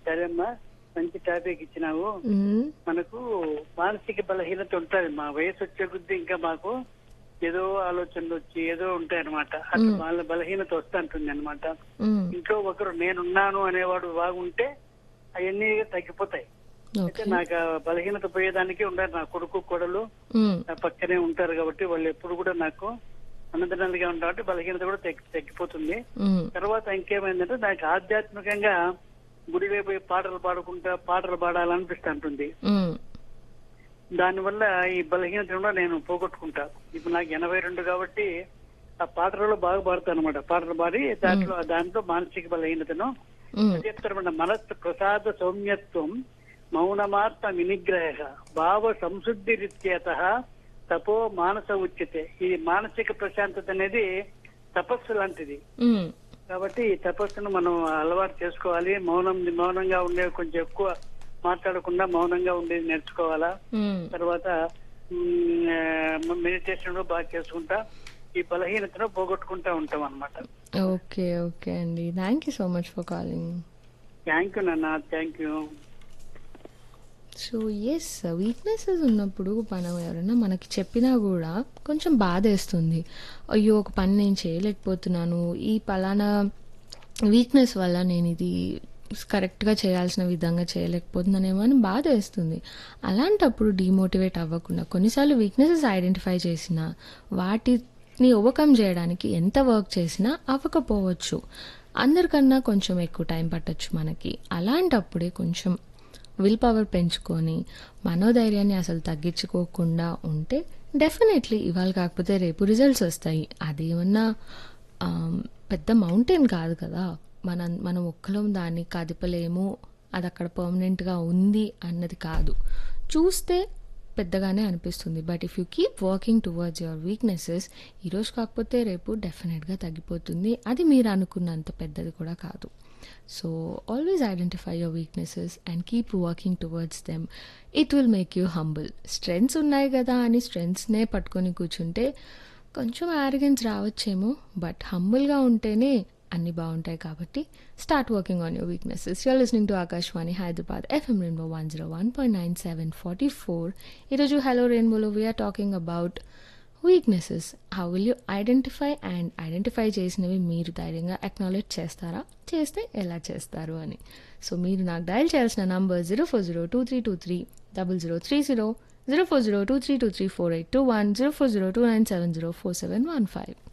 సరే అమ్మా మంచి టాపిక్ ఇచ్చినావు మ్మ్. మనకు మానసిక బలహీనత ఉంటుంది మా వయసు వచ్చే కొద్దీ ఇంకా మాకు ఏదో ఆలోచనలు వచ్చి ఏదో ఉంటాయి అనమాట అట్లా వాళ్ళ బలహీనత వస్తుంటుంది అనమాట మ్మ్. ఇంట్లో ఒకరు నేనున్నాను అనేవాడు బాగుంటే అవన్నీ తగ్గిపోతాయి అయితే ఓకే నాకు ఆ బలహీనత పోయేదానికి ఉండాలి నా కొడుకు కొడలు మ్మ్. నా పక్కనే ఉంటారు కాబట్టి వాళ్ళు ఎప్పుడు కూడా నాకు అన్నదనాలుగా ఉంటారు కాబట్టి బలహీనత కూడా తగ్గి- తగ్గిపోతుంది మ్మ్. తర్వాత ఇంకేమైందంటే నాకు ఆధ్యాత్మికంగా గుడి వైపు పాటలు పాడుకుంటా పాటలు పాడాలనిపిస్తుంటుంది మ్మ్. దానివల్ల ఈ బలహీనత కూడా నేను పోగొట్టుకుంటా ఇప్పుడు నాకు ఎనభై రెండు కాబట్టి ఆ పాటలలో బాగా పాడతాను అనమాట పాటలు పాడి దాంట్లో దాంట్లో మానసిక బలహీనతను మ్మ్. చెప్తారన్నమాట మనస్సు ప్రసాద సౌమ్యత్వం మౌనమాత్మ వినిగ్రహ భావ సంశుద్ధి రీత్యేత తపో మానస ఉచ్యతే ఈ మానసిక ప్రశాంతత అనేది తపస్సు లాంటిది మ్మ్. కాబట్టి ఈ తపస్సును మనం అలవాటు చేసుకోవాలి మౌనం మౌనంగా ఉండే కొంచెం ఎక్కువ మాట్లాడకుండా మౌనంగా ఉండేది నేర్చుకోవాలా మ్మ్. తర్వాత మెడిటేషన్ కూడా బాగా చేసుకుంటా ఈ బలహీనతను పోగొట్టుకుంటా ఉంటాం అనమాట ఓకే ఓకే అండి thank you so much for calling thank you నాన్న thank you so yes weaknesses ఉన్నప్పుడు మనం ఎవరైనా మనకి చెప్పినా కూడా కొంచెం బాధ వేస్తుంది అయ్యో ఒక పని నేను చేయలేకపోతున్నాను ఈ పలానా వీక్నెస్ వల్ల నేను ఇది కరెక్ట్గా చేయాల్సిన విధంగా చేయలేకపోతున్నానేమో అని బాధ వేస్తుంది అలాంటప్పుడు డిమోటివేట్ అవ్వకుండా కొన్నిసార్లు వీక్నెసెస్ ఐడెంటిఫై చేసిన వాటిని ఓవర్కమ్ చేయడానికి ఎంత వర్క్ చేసినా అవ్వకపోవచ్చు అందరికన్నా కొంచెం ఎక్కువ టైం పట్టొచ్చు మనకి అలాంటప్పుడే కొంచెం విల్ పవర్ పెంచుకొని మనోధైర్యాన్ని అసలు తగ్గించుకోకుండా ఉంటే డెఫినెట్లీ ఇవాళ కాకపోతే రేపు రిజల్ట్స్ వస్తాయి అదేమన్నా ఆమ్, పెద్ద మౌంటైన్ కాదు కదా మన మనం ఒక్కలం దాన్ని కదిపలేము అది అక్కడ పర్మనెంట్గా ఉంది అన్నది కాదు చూస్తే పెద్దగానే అనిపిస్తుంది but if you keep working towards your weaknesses ఈరోజు కాకపోతే రేపు డెఫినెట్గా తగ్గిపోతుంది అది మీరు అనుకున్నంత పెద్దది కూడా కాదు so always identify your weaknesses and keep working towards them it will make you humble strengths ఉన్నాయి కదా అని స్ట్రెంగ్స్నే పట్టుకొని కూర్చుంటే కొంచెం యారగెన్స్ రావచ్చేమో బట్ హంబుల్గా ఉంటేనే అన్నీ బాగుంటాయి కాబట్టి start working on your weaknesses you're listening to Akashvani Hyderabad FM rainbow one zero one point nine seven forty four ఈరోజు హలో రెయిన్బోలో we're talking about weaknesses how will you identify and identify చేసినవి మీరు ధైర్యంగా acknowledge చేస్తారా చేస్తే ఎలా చేస్తారు అని సో మీరు నాకు డయల్ చేయాల్సిన number zero four zero two three two three double zero three zero zero four zero two three two three four eight two one zero four zero two nine seven zero four seven one five